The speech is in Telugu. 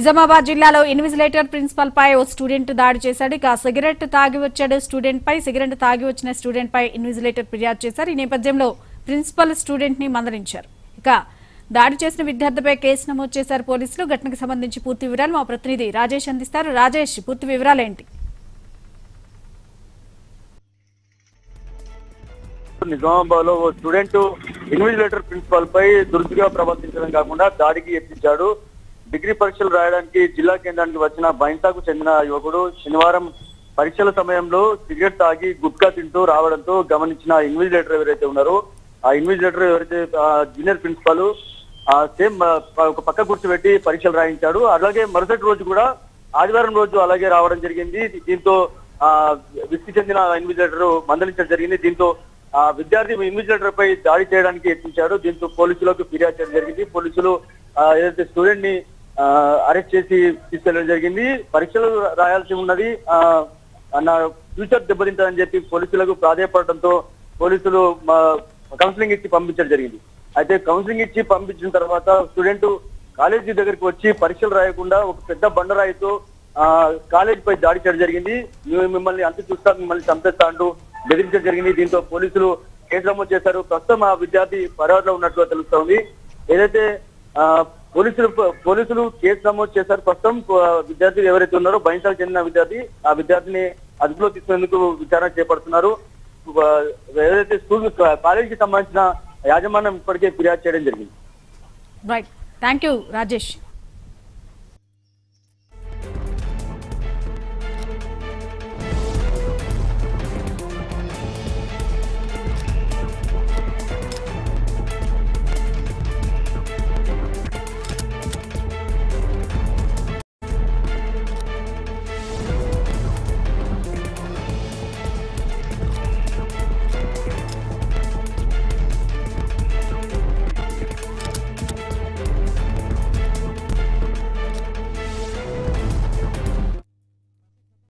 నిజామాబాద్ జిల్లాలో ఇన్విజిలేటర్ ప్రిన్సిపల్ పై ఓ స్టూడెంట్ దాడి చేశాడు ఇక సిగరెట్ తాగి వచ్చాడు స్టూడెంట్ పై సిగరెట్ తాగి వచ్చిన స్టూడెంట్ పై ఇన్విజిలేటర్ ఫిర్యాదు చేశారు ఈ నేపథ్యంలో ప్రిన్సిపల్ స్టూడెంట్ ని మందలించారు ఇక దాడి చేసిన విద్యార్థిపై కేసు నమోదు చేశారు పోలీసులు ఘటనకు సంబంధించి పూర్తి వివరాలు మా ప్రతినిధి రాజేష్ అందిస్తారు రాజేష్ పూర్తి వివరాలు ఏంటి నిజామాబాద్ లో ఓ స్టూడెంట్ ఇన్విజిలేటర్ ప్రిన్సిపాల్ పై దురుసుగా ప్రవర్తించడం కాకుండా దాడికి యత్నించాడు డిగ్రీ పరీక్షలు రాయడానికి జిల్లా కేంద్రానికి వచ్చిన బైంసాకు చెందిన యువకుడు శనివారం పరీక్షల సమయంలో సిగరెట్ తాగి గుట్కా తింటూ రావడంతో గమనించిన ఇన్విజిలేటర్ ఎవరైతే ఉన్నారో ఆ ఇన్విజిలేటర్ ఎవరైతే ఆ జూనియర్ ప్రిన్సిపాల్ ఆ సేమ్ ఒక పక్క కూర్చోబెట్టి పరీక్షలు రాయించాడు అలాగే మరుసటి రోజు కూడా ఆదివారం రోజు అలాగే రావడం జరిగింది దీంతో ఆ విసిగి చెందిన ఇన్విజిలేటర్ మందలించడం జరిగింది దీంతో ఆ విద్యార్థి ఇన్విజిలేటర్ పై దాడి చేయడానికి యత్నించాడు దీంతో పోలీసులకు ఫిర్యాదు చేయడం జరిగింది పోలీసులు ఆ, ఏదైతే స్టూడెంట్ ని అరెస్ట్ చేసి తీసుకెళ్లడం జరిగింది పరీక్షలు రాయాల్సి ఉన్నది ఆ, నా ఫ్యూచర్ దెబ్బతింటారని చెప్పి పోలీసులకు ప్రాధాయపడడంతో పోలీసులు కౌన్సిలింగ్ ఇచ్చి పంపించడం జరిగింది అయితే కౌన్సిలింగ్ ఇచ్చి పంపించిన తర్వాత స్టూడెంట్ కాలేజీ దగ్గరికి వచ్చి పరీక్షలు రాయకుండా ఒక పెద్ద బండరాయితో ఆ కాలేజ్ పై దాడి చేయడం జరిగింది మేము మిమ్మల్ని అంత చూస్తా మిమ్మల్ని చంపేస్తా అంటూ బెదిరించడం జరిగింది దీంతో పోలీసులు కేసు నమోదు చేశారు ప్రస్తుతం ఆ విద్యార్థి పరారులో ఉన్నట్టుగా తెలుస్తోంది ఏదైతే ఆ పోలీసులు పోలీసులు కేసు నమోదు చేశారు ప్రస్తుతం ఆ, విద్యార్థి ఎవరైతే ఉన్నారో బైంసాలకు చెందిన విద్యార్థి ఆ విద్యార్థిని అదుపులో తీసుకునేందుకు విచారణ చేపడుతున్నారు ఆ, ఏదైతే స్కూల్ కాలేజీకి సంబంధించిన యాజమాన్యం ఇప్పటికే ఫిర్యాదు చేయడం జరిగింది రైట్ థ్యాంక్ యూ రాజేష్